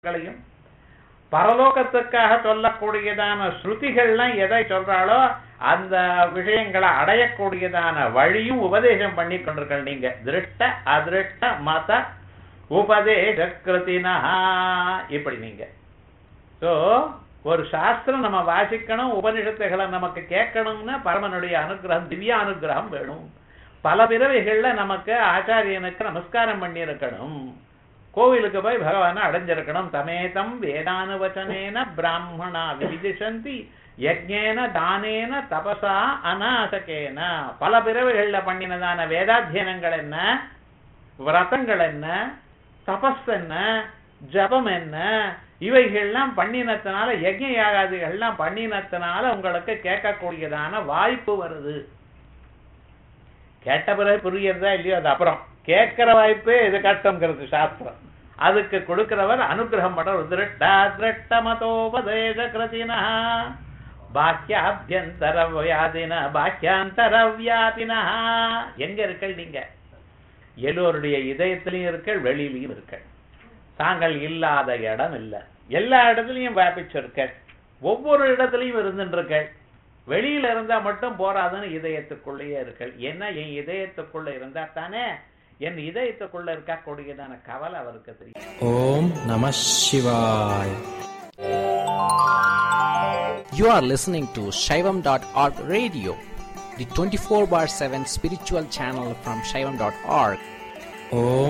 களையும் பரலோகத்துக்காக சொல்லக்கூடியதான ஸ்ருதிகள்லாம் எதை சொல்றாளோ அந்த விஷயங்களை அடையக்கூடியதான வழியும் உபதேசம் பண்ணி கொண்டிருக்கள் நீங்க திருஷ்ட அதிருஷ்ட மத உபதேச கிருத்தினா இப்படி நீங்க சோ ஒரு சாஸ்திரம் நம்ம வாசிக்கணும் உபனிஷத்துகளை நமக்கு கேட்கணும்னா பரமனுடைய அனுகிரகம் திவ்ய அனுகிரகம் வேணும் பல பிறவைகள்ல நமக்கு ஆச்சாரியனுக்கு நமஸ்காரம் பண்ணி இருக்கணும் கோவிலுக்கு போய் பகவானை அடைஞ்சிருக்கணும் தமேதம் வேதானுவச்சனேன பிராமணா விதிசந்தி யஜ்ஞேன தானேன தபசா அநாசகேன பல பிறவைகள்ல பண்ணினதான வேதாத்தியனங்கள் என்ன விரதங்கள் என்ன தபஸ் என்ன ஜபம் என்ன இவைகள்லாம் பண்ணினத்தினால யஜ்ஞ யாகாதிகள்லாம் பண்ணினத்தினால உங்களுக்கு கேட்கக்கூடியதான வாய்ப்பு வருது கேட்ட பிறகு புரியறதா இல்லையோ அது அப்புறம் கேட்கிற வாய்ப்பே இது கஷ்டங்கிறது சாஸ்திரம் அதுக்கு கொடுக்கிறவர் அனுகிரகம் பண்ற திருட்டா திருட்ட மதோபதேச கிருதினா பாக்கியாபியந்தர வியாதின பாக்கியாந்தர வியாபினா எங்க இருக்கள் நீங்க எல்லோருடைய இதயத்திலையும் இருக்கள் வெளியிலையும் இருக்கள் தாங்கள் இல்லாத இடம் இல்ல எல்லா இடத்துலயும் வியாபிச்சிருக்க ஒவ்வொரு இடத்துலயும் இருந்துருக்கள் வெளியில இருந்தா மட்டும் போராதுன்னு இதயத்துக்குள்ளேயே இருக்கள் என்ன என் இதயத்துக்குள்ள இருந்தா தானே என் இதயத்துக்குள்ள இருக்கக்கூடியதான கவலை அவருக்கு தெரியும் ஓம் நம சிவாய் You are listening to Shaivam.org radio, the 24 bar 7 spiritual channel from Shaivam.org. Om